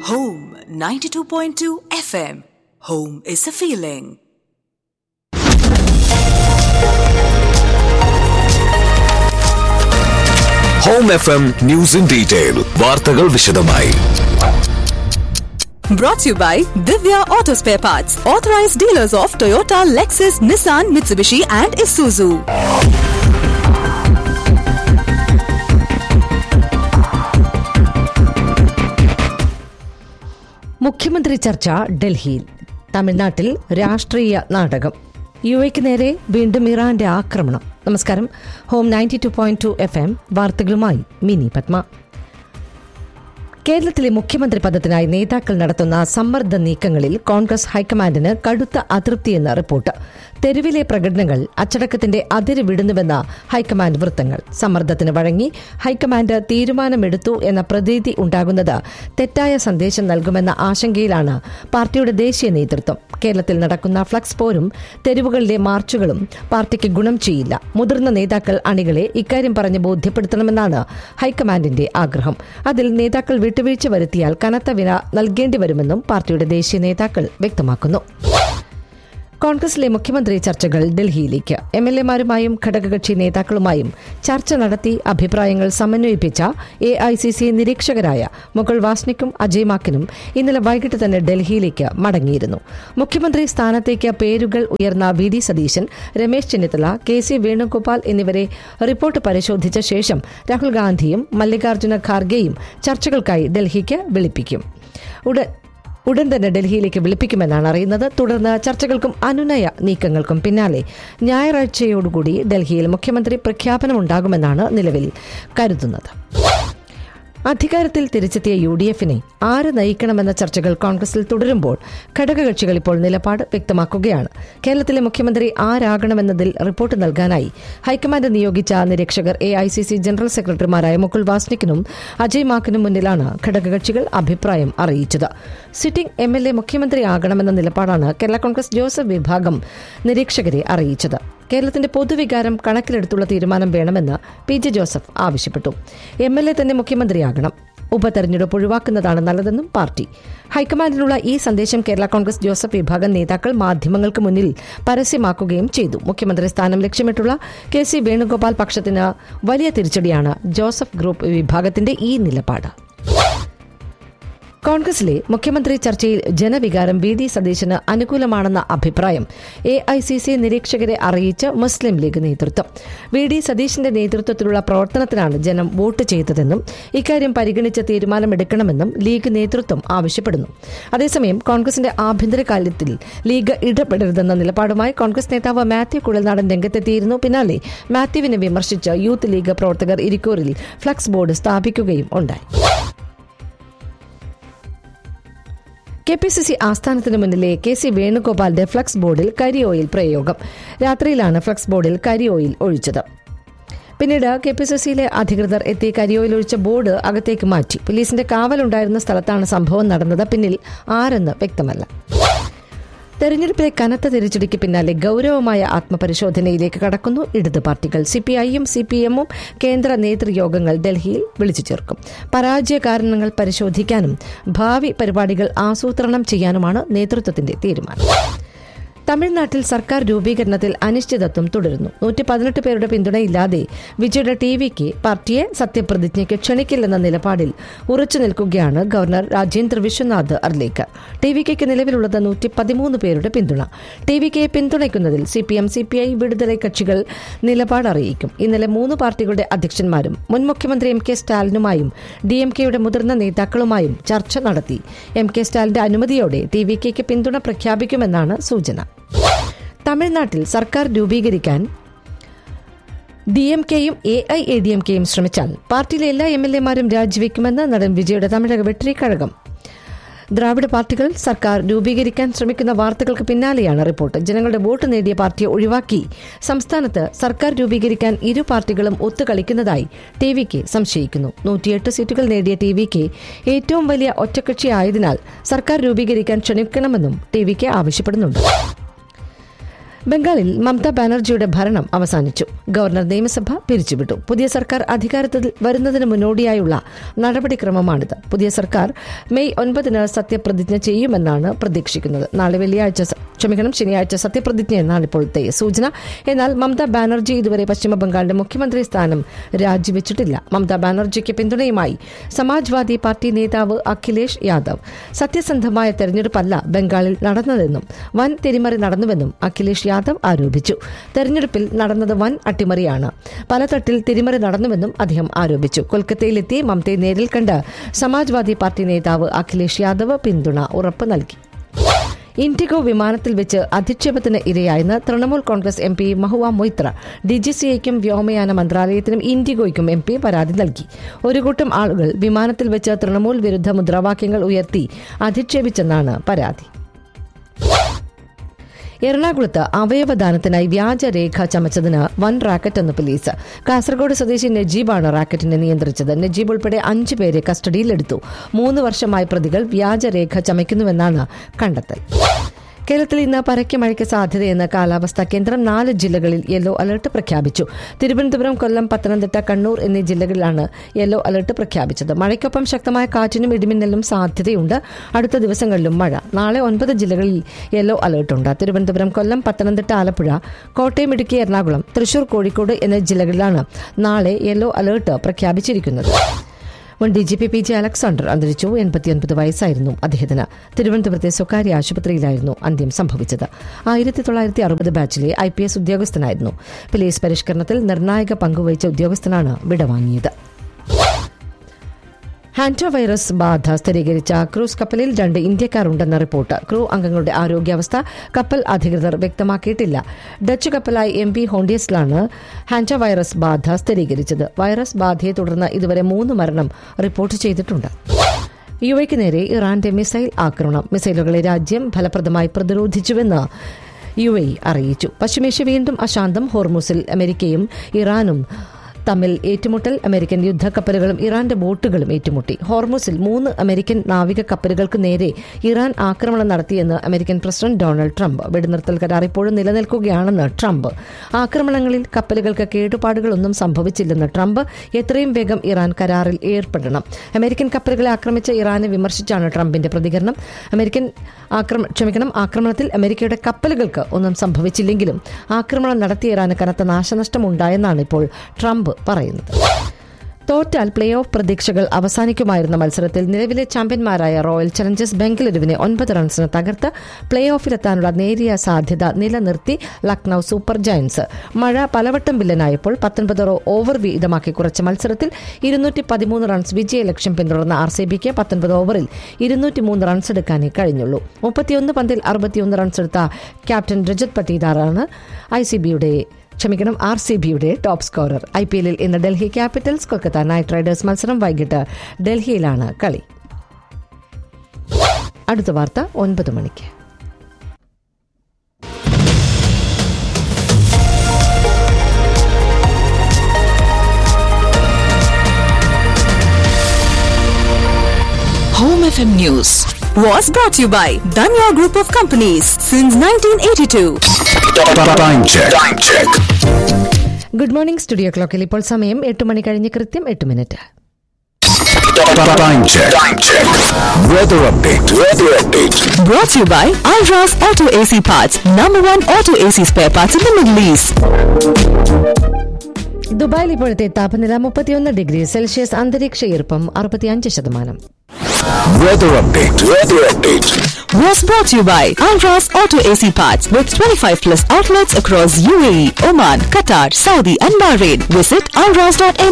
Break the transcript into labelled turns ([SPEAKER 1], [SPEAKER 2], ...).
[SPEAKER 1] Home 92.2 FM. Home is a feeling.
[SPEAKER 2] Home F M news in detail വാർത്തകൾ വിശദമായി
[SPEAKER 1] Brought to you by Divya Auto Spare Parts, authorized dealers of Toyota, Lexus, Nissan, Mitsubishi, and Isuzu.
[SPEAKER 3] മുഖ്യമന്ത്രി ചർച്ച ഡൽഹിയിൽ തമിഴ്നാട്ടിൽ രാഷ്ട്രീയ നാടകം U എക്ക് നേരെ വീണ്ടും ഇറാന്റെ ആക്രമണം നമസ്കാരം home ninety two point two FM എം വാർത്തകളുമായി മിനി പത്മ കേരളത്തിലെ മുഖ്യമന്ത്രി പദത്തിനായി നേതാക്കൾ നടത്തുന്ന സമ്മർദ്ദ നീക്കങ്ങളിൽ കോൺഗ്രസ് ഹൈക്കമാൻഡിന് കടുത്ത അതൃപ്തിയെന്ന് റിപ്പോർട്ട് തെരുവിലെ പ്രകടനങ്ങൾ അച്ചടക്കത്തിന്റെ അതിര് വിടുന്നുവെന്ന ഹൈക്കമാൻഡ് വൃത്തങ്ങൾ സമ്മർദ്ദത്തിന് വഴങ്ങി ഹൈക്കമാൻഡ് തീരുമാനമെടുത്തു എന്ന പ്രതീതി ഉണ്ടാകുന്നത് തെറ്റായ സന്ദേശം നൽകുമെന്ന ആശങ്കയിലാണ് പാർട്ടിയുടെ ദേശീയ നേതൃത്വം കേരളത്തിൽ നടക്കുന്ന ഫ്ലക്സ് പോരും തെരുവുകളിലെ മാർച്ചുകളും പാർട്ടിക്ക് ഗുണം ചെയ്യില്ല മുതിർന്ന നേതാക്കൾ അണികളെ ഇക്കാര്യം പറഞ്ഞ് ബോധ്യപ്പെടുത്തണമെന്നാണ് ഹൈക്കമാൻഡിന്റെ ആഗ്രഹം അതിൽ നേതാക്കൾ വിട്ടുവീഴ്ച വരുത്തിയാൽ കനത്ത വില നൽകേണ്ടി വരുമെന്നും പാർട്ടിയുടെ ദേശീയ നേതാക്കൾ വ്യക്തമാക്കുന്നു കോൺഗ്രസിലെ മുഖ്യമന്ത്രി ചർച്ചകൾ ഡൽഹിയിലേക്ക് എം എൽ എമാരുമായും ഘടകകക്ഷി നേതാക്കളുമായും ചർച്ച നടത്തി അഭിപ്രായങ്ങൾ സമന്വയിപ്പിച്ച എ ഐ സി സി നിരീക്ഷകരായ മുകുൾ വാസ്നിക്കും അജയ് മാക്കിനും ഇന്നലെ വൈകിട്ട് തന്നെ ഡൽഹിയിലേക്ക് മടങ്ങിയിരുന്നു മുഖ്യമന്ത്രി സ്ഥാനത്തേക്ക് പേരുകൾ ഉയർന്ന V D Satheesan Ramesh Chennithala K C Venugopal എന്നിവരെ റിപ്പോർട്ട് പരിശോധിച്ച ശേഷം രാഹുൽ ഗാന്ധിയും മല്ലികാർജ്ജുന ഖാർഗെയും ചർച്ചകൾക്കായി ഡൽഹിക്ക് വിളിപ്പിക്കും ഉടൻ ഉടൻ തന്നെ ഡൽഹിയിലേക്ക് വിളിപ്പിക്കുമെന്നാണ് അറിയുന്നത് തുടർന്ന് ചർച്ചകൾക്കും അനുനയ നീക്കങ്ങൾക്കും പിന്നാലെ ഞായറാഴ്ചയോടുകൂടി ഡൽഹിയിൽ മുഖ്യമന്ത്രി പ്രഖ്യാപനമുണ്ടാകുമെന്നാണ് നിലവിൽ കരുതുന്നത് അധികാരത്തിൽ തിരിച്ചെത്തിയ യു ഡി എഫിനെ ആര് നയിക്കണമെന്ന ചർച്ചകൾ കോൺഗ്രസിൽ തുടരുമ്പോൾ ഘടകകക്ഷികൾ ഇപ്പോൾ നിലപാട് വ്യക്തമാക്കുകയാണ് കേരളത്തിലെ മുഖ്യമന്ത്രി ആരാകണമെന്നതിൽ റിപ്പോർട്ട് നൽകാനായി ഹൈക്കമാൻഡ് നിയോഗിച്ച നിരീക്ഷകർ A I C C general സെക്രട്ടറിമാരായ മുകുൾ വാസ്നിക്കിനും അജയ് മാക്കിനും മുന്നിലാണ് ഘടകകക്ഷികൾ അഭിപ്രായം അറിയിച്ചത് സിറ്റിംഗ് എം എൽ എ മുഖ്യമന്ത്രിയാകണമെന്ന നിലപാടാണ് കേരള കോൺഗ്രസ് ജോസഫ് വിഭാഗം നിരീക്ഷകരെ അറിയിച്ചത് കേരളത്തിന്റെ പൊതുവികാരം കണക്കിലെടുത്തുള്ള തീരുമാനം വേണമെന്ന് പി ജെ ജോസഫ് ആവശ്യപ്പെട്ടു എം എൽ എ തന്നെ മുഖ്യമന്ത്രിയാകണം ഉപതെരഞ്ഞെടുപ്പ് ഒഴിവാക്കുന്നതാണ് നല്ലതെന്നും പാർട്ടി ഹൈക്കമാൻഡിനുള്ള ഈ സന്ദേശം കേരള കോൺഗ്രസ് ജോസഫ് വിഭാഗം നേതാക്കൾ മാധ്യമങ്ങൾക്ക് മുന്നിൽ പരസ്യമാക്കുകയും ചെയ്തു മുഖ്യമന്ത്രി സ്ഥാനം ലക്ഷ്യമിട്ടുള്ള കെ സി വേണുഗോപാൽ പക്ഷത്തിന് വലിയ തിരിച്ചടിയാണ് ജോസഫ് ഗ്രൂപ്പ് വിഭാഗത്തിന്റെ ഈ നിലപാട് കോൺഗ്രസിലെ മുഖ്യമന്ത്രി ചർച്ചയിൽ ജനവികാരം വി ഡി സതീശന് അനുകൂലമാണെന്ന അഭിപ്രായം എ ഐ സി സി നിരീക്ഷകരെ അറിയിച്ച് മുസ്ലിം ലീഗ് നേതൃത്വം വി ഡി സതീശന്റെ നേതൃത്വത്തിലുള്ള പ്രവർത്തനത്തിനാണ് ജനം വോട്ട് ചെയ്തതെന്നും ഇക്കാര്യം പരിഗണിച്ച് തീരുമാനമെടുക്കണമെന്നും ലീഗ് നേതൃത്വം ആവശ്യപ്പെടുന്നു അതേസമയം കോൺഗ്രസിന്റെ ആഭ്യന്തര കാര്യത്തിൽ ലീഗ് ഇടപെടരുതെന്ന നിലപാടുമായി കോൺഗ്രസ് നേതാവ് മാത്യു കുഴൽനാടൻ രംഗത്തെത്തിയിരുന്നു പിന്നാലെ മാത്യുവിനെ വിമർശിച്ച് യൂത്ത് ലീഗ് പ്രവർത്തകർ ഇരിക്കൂറിൽ ഫ്ലക്സ് ബോർഡ് സ്ഥാപിക്കുകയും ഉണ്ടായി കെ പി സി സി ആസ്ഥാനത്തിന് മുന്നിലെ കെ സി വേണുഗോപാലിന്റെ ഫ്ലക്സ് ബോർഡിൽ കരി ഓയിൽ പ്രയോഗം രാത്രിയിലാണ് ഫ്ലക്സ് ബോർഡിൽ കരി ഓയിൽ ഒഴിച്ചത് പിന്നീട് കെ പി സി സിയിലെ അധികൃതർ എത്തി കരിയോയിൽ ഒഴിച്ച ബോർഡ് അകത്തേക്ക് മാറ്റി പോലീസിന്റെ കാവലുണ്ടായിരുന്ന സ്ഥലത്താണ് സംഭവം നടന്നത് പിന്നിൽ ആരെന്ന് വ്യക്തമല്ല തെരഞ്ഞെടുപ്പിലെ കനത്ത തിരിച്ചടിക്ക് പിന്നാലെ ഗൌരവമായ ആത്മപരിശോധനയിലേക്ക് കടക്കുന്നു ഇടത് പാർട്ടികൾ സി പി ഐയും സി പി എമ്മും കേന്ദ്ര നേതൃയോഗങ്ങൾ ഡൽഹിയിൽ വിളിച്ചു ചേർക്കും പരാജയ കാരണങ്ങൾ പരിശോധിക്കാനും ഭാവി പരിപാടികൾ ആസൂത്രണം ചെയ്യാനുമാണ് നേതൃത്വത്തിന്റെ തീരുമാനം തമിഴ്നാട്ടിൽ സർക്കാർ രൂപീകരണത്തിൽ അനിശ്ചിതത്വം തുടരുന്നു നൂറ്റി പതിനെട്ട് പേരുടെ പിന്തുണയില്ലാതെ വിജയുടെ ടി വിക്ക് പാർട്ടിയെ സത്യപ്രതിജ്ഞയ്ക്ക് ക്ഷണിക്കില്ലെന്ന നിലപാടിൽ ഉറച്ചു നിൽക്കുകയാണ് governor Rajendra Vishwanath Arlekar T V കെക്ക് നിലവിലുള്ളത് നൂറ്റി പതിമൂന്ന് പേരുടെ പിന്തുണ ടി വി കെയെ പിന്തുണയ്ക്കുന്നതിൽ C P M C P I വിടുതല കക്ഷികൾ നിലപാട് അറിയിക്കും ഇന്നലെ മൂന്ന് പാർട്ടികളുടെ അധ്യക്ഷന്മാരും മുൻ മുഖ്യമന്ത്രി എം കെ സ്റ്റാലിനുമായും ഡി എം കെയുടെ മുതിർന്ന നേതാക്കളുമായും ചർച്ച നടത്തി എം കെ സ്റ്റാലിന്റെ അനുമതിയോടെ ടി വി കെക്ക് പിന്തുണ പ്രഖ്യാപിക്കുമെന്നാണ് സൂചന തമിഴ്നാട്ടിൽ സർക്കാർ രൂപീകരിക്കാൻ ഡി എം കെയും A I A D M കെയും ശ്രമിച്ചാൽ പാർട്ടിയിലെ എല്ലാ എം എൽ എമാരും രാജിവെക്കുമെന്ന് നടൻ വിജയുടെ തമിഴക വെട്രിക്കഴകം ദ്രാവിഡ പാർട്ടികൾ സർക്കാർ രൂപീകരിക്കാൻ ശ്രമിക്കുന്ന വാർത്തകൾക്ക് പിന്നാലെയാണ് റിപ്പോർട്ട് ജനങ്ങളുടെ വോട്ട് നേടിയ പാർട്ടിയെ ഒഴിവാക്കി സംസ്ഥാനത്ത് സർക്കാർ രൂപീകരിക്കാൻ ഇരു പാർട്ടികളും ഒത്തുകളിക്കുന്നതായി ടി വി കെ സംശയിക്കുന്നു നൂറ്റിയെട്ട് സീറ്റുകൾ നേടിയ ടി വി കെ ഏറ്റവും വലിയ ഒറ്റക്കക്ഷിയായതിനാൽ സർക്കാർ രൂപീകരിക്കാൻ ക്ഷണിക്കണമെന്നും ടി വി കെ ആവശ്യപ്പെടുന്നുണ്ട് ബംഗാളിൽ മമതാ ബാനർജിയുടെ ഭരണം അവസാനിച്ചു ഗവർണർ നിയമസഭ പിരിച്ചുവിട്ടു പുതിയ സർക്കാർ അധികാരത്തിൽ വരുന്നതിന് മുന്നോടിയായുള്ള നടപടിക്രമമാണിത് പുതിയ സർക്കാർ മെയ് ഒൻപതിന് സത്യപ്രതിജ്ഞ ചെയ്യുമെന്നാണ് പ്രതീക്ഷിക്കുന്നത് നാളെ വെള്ളിയാഴ്ച സ- ക്ഷമിക്കണം ശനിയാഴ്ച സത്യപ്രതിജ്ഞ എന്നാണ് ഇപ്പോഴത്തെ സൂചന എന്നാൽ മമതാ ബാനർജി ഇതുവരെ പശ്ചിമ ബംഗാളിന്റെ മുഖ്യമന്ത്രി സ്ഥാനം രാജിവെച്ചിട്ടില്ല മമതാ ബാനർജിക്ക് പിന്തുണയുമായി സമാജ്വാദി പാർട്ടി നേതാവ് അഖിലേഷ് യാദവ് സത്യസന്ധമായ തെരഞ്ഞെടുപ്പല്ല ബംഗാളിൽ നടന്നതെന്നും വൻ തിരിമറി നടന്നുവെന്നും അഖിലേഷ് യാദവ് ആരോപിച്ചു തെരഞ്ഞെടുപ്പിൽ നടന്നത് വൻ അട്ടിമറിയാണ് പലതട്ടിൽ തിരിമറി നടന്നുവെന്നും അദ്ദേഹം ആരോപിച്ചു കൊൽക്കത്തയിലെത്തി മമതയെ നേരിൽ കണ്ട് സമാജ്വാദി പാർട്ടി നേതാവ് അഖിലേഷ് യാദവ് പിന്തുണ ഉറപ്പ് നൽകി ഇൻഡിഗോ വിമാനത്തിൽ വെച്ച് അധിക്ഷേപത്തിന് ഇരയായെന്ന് തൃണമൂൽ കോൺഗ്രസ് എം പി മഹുവ മൊയ്ത്ര ഡിജിസിഐക്കും വ്യോമയാന മന്ത്രാലയത്തിനും ഇൻഡിഗോയ്ക്കും എം പി പരാതി നൽകി ഒരു കൂട്ടം ആളുകൾ വിമാനത്തിൽ വെച്ച് തൃണമൂൽ വിരുദ്ധ മുദ്രാവാക്യങ്ങൾ ഉയർത്തി അധിക്ഷേപിച്ചെന്നാണ് പരാതി എറണാകുളത്ത് അവയവദാനത്തിനായി വ്യാജരേഖ ചമച്ചതിന് വൻ റാക്കറ്റ് എന്ന് പോലീസ് കാസർഗോഡ് സ്വദേശി നജീബാണ് റാക്കറ്റിനെ നിയന്ത്രിച്ചത് നജീബ് ഉൾപ്പെടെ അഞ്ചു പേരെ കസ്റ്റഡിയിലെടുത്തു മൂന്ന് വർഷമായി പ്രതികൾ വ്യാജരേഖ ചമയ്ക്കുന്നുവെന്നാണ് കണ്ടെത്തൽ കേരളത്തിൽ ഇന്ന് പരക്കെ മഴയ്ക്ക് സാധ്യതയെന്ന് കാലാവസ്ഥാ കേന്ദ്രം നാല് ജില്ലകളിൽ യെല്ലോ അലർട്ട് പ്രഖ്യാപിച്ചു തിരുവനന്തപുരം കൊല്ലം പത്തനംതിട്ട കണ്ണൂർ എന്നീ ജില്ലകളിലാണ് യെല്ലോ അലർട്ട് പ്രഖ്യാപിച്ചത് മഴയ്ക്കൊപ്പം ശക്തമായ കാറ്റിനും ഇടിമിന്നലിനും സാധ്യതയുണ്ട് അടുത്ത ദിവസങ്ങളിലും മഴ നാളെ ഒൻപത് ജില്ലകളിൽ യെല്ലോ അലർട്ടുണ്ട് തിരുവനന്തപുരം കൊല്ലം പത്തനംതിട്ട ആലപ്പുഴ കോട്ടയം ഇടുക്കി എറണാകുളം തൃശൂർ കോഴിക്കോട് എന്നീ ജില്ലകളിലാണ് നാളെ യെല്ലോ അലർട്ട് പ്രഖ്യാപിച്ചിരിക്കുന്നത് മുൻ D G P P J Alexander അന്തരിച്ചു എൺപത്തിയൊൻപത് വയസ്സായിരുന്നു അദ്ദേഹത്തിന് തിരുവനന്തപുരത്തെ സ്വകാര്യ ആശുപത്രിയിലായിരുന്നു അന്ത്യം സംഭവിച്ചത് ആയിരത്തി തൊള്ളായിരത്തി അറുപത് ബാച്ചിലെ ഐ പി എസ് ഉദ്യോഗസ്ഥനായിരുന്നു പോലീസ് പരിഷ്കരണത്തിൽ നിർണായക പങ്കുവഹിച്ച ഉദ്യോഗസ്ഥനാണ് വിടവാങ്ങിയത് ഹാൻറ്റോ വൈറസ് ബാധ സ്ഥിരീകരിച്ച ക്രൂസ് കപ്പലിൽ രണ്ട് ഇന്ത്യക്കാർ ഉണ്ടെന്ന റിപ്പോർട്ട് ക്രൂ അംഗങ്ങളുടെ ആരോഗ്യാവസ്ഥ കപ്പൽ അധികൃതർ വ്യക്തമാക്കിയിട്ടില്ല ഡച്ച് കപ്പലായ എം പി ഹോണ്ടിയസിലാണ് ഹാൻറ്റോ വൈറസ് ബാധ സ്ഥിരീകരിച്ചത് വൈറസ് ബാധയെ തുടർന്ന് ഇതുവരെ മൂന്ന് മരണം റിപ്പോർട്ട് ചെയ്തിട്ടുണ്ട് യു എക്ക് നേരെ ഇറാന്റെ മിസൈൽ ആക്രമണം മിസൈലുകളെ രാജ്യം ഫലപ്രദമായി പ്രതിരോധിച്ചുവെന്ന് യു എ അറിയിച്ചു പശ്ചിമേഷ്യ വീണ്ടും അശാന്തം ഹോർമുസിൽ അമേരിക്കയും ഇറാനും തമ്മിൽ ഏറ്റുമുട്ടൽ അമേരിക്കൻ യുദ്ധക്കപ്പലുകളും ഇറാന്റെ ബോട്ടുകളും ഏറ്റുമുട്ടി ഹോർമുസിൽ മൂന്ന് അമേരിക്കൻ നാവിക കപ്പലുകൾക്ക് നേരെ ഇറാൻ ആക്രമണം നടത്തിയെന്ന് അമേരിക്കൻ പ്രസിഡന്റ് ഡൊണാൾഡ് ട്രംപ് വെടിനിർത്തൽ കരാർ ഇപ്പോഴും നിലനിൽക്കുകയാണെന്ന് ട്രംപ് ആക്രമണങ്ങളിൽ കപ്പലുകൾക്ക് കേടുപാടുകളൊന്നും സംഭവിച്ചില്ലെന്ന് ട്രംപ് എത്രയും വേഗം ഇറാൻ കരാറിൽ ഏർപ്പെടണം അമേരിക്കൻ കപ്പലുകളെ ആക്രമിച്ച ഇറാനെ വിമർശിച്ചാണ് ട്രംപിന്റെ പ്രതികരണം അമേരിക്കൻ ആക്രമ ക്ഷമിക്കണം ആക്രമണത്തിൽ അമേരിക്കയുടെ കപ്പലുകൾക്ക് ഒന്നും സംഭവിച്ചില്ലെങ്കിലും ആക്രമണം നടത്തിയ ഇറാന് കനത്ത നാശനഷ്ടമുണ്ടായെന്നാണ് ഇപ്പോൾ ട്രംപ് പറയുന്നത് തോറ്റാൽ പ്ലേ ഓഫ് പ്രതീക്ഷകൾ അവസാനിക്കുമായിരുന്ന മത്സരത്തിൽ നിലവിലെ ചാമ്പ്യന്മാരായ റോയൽ ചലഞ്ചേഴ്സ് ബംഗളൂരുവിനെ ഒൻപത് റൺസിന് തകർത്ത് പ്ലേ ഓഫിലെത്താനുള്ള നേരിയ സാധ്യത നിലനിർത്തി ലക്നൌ സൂപ്പർ ജയൻസ് മഴ പലവട്ടം വില്ലനായപ്പോൾ പത്തൊൻപത് ഓവർ വീതമാക്കി കുറച്ച മത്സരത്തിൽ ഇരുന്നൂറ്റി പതിമൂന്ന് റൺസ് വിജയലക്ഷ്യം പിന്തുടർന്ന ആർ സി ബിക്ക് പത്തൊൻപത് ഓവറിൽ ഇരുന്നൂറ്റി മൂന്ന് റൺസ് എടുക്കാനേ കഴിഞ്ഞുള്ളൂ മുപ്പത്തിയൊന്ന് പന്തിൽ അറുപത്തിയൊന്ന് റൺസ് എടുത്ത ക്യാപ്റ്റൻ രജത് പട്ടീദാറാണ് ഐ സി ബിയുടെ ക്ഷമിക്കണം ആർ സി ബിയുടെ ടോപ്പ് സ്കോറർ ഐ പി എല്ലിൽ ഇന്ന് Delhi capitals Kolkata knight riders മത്സരം വൈകിട്ട് ഡൽഹിയിലാണ് കളി അടുത്ത വാർത്ത ഒൻപത് മണിക്ക്
[SPEAKER 1] Home FM News was brought to you by Danya Group of Companies since 1982.
[SPEAKER 2] Time check. Time check.
[SPEAKER 3] Good morning studio ക്ലോക്കിൽ ഇപ്പോൾ സമയം എട്ട് മണി കഴിഞ്ഞ് കൃത്യം എട്ട് minute
[SPEAKER 2] Time check. Time check. Weather update. Weather update.
[SPEAKER 1] Brought to you by Alras Auto AC Parts, number one auto AC spare parts in the Middle East.
[SPEAKER 3] ദുബായിൽ ഇപ്പോഴത്തെ താപനില മുപ്പത്തിയൊന്ന് ഡിഗ്രി സെൽഷ്യസ് അന്തരീക്ഷ ഈർപ്പം അറുപത്തിയഞ്ച് ശതമാനം
[SPEAKER 2] Weather update. Weather update.
[SPEAKER 1] Was brought to you by Alras Auto AC Parts with 25 plus outlets across UAE, Oman, Qatar, Saudi, and Bahrain. Visit alras.me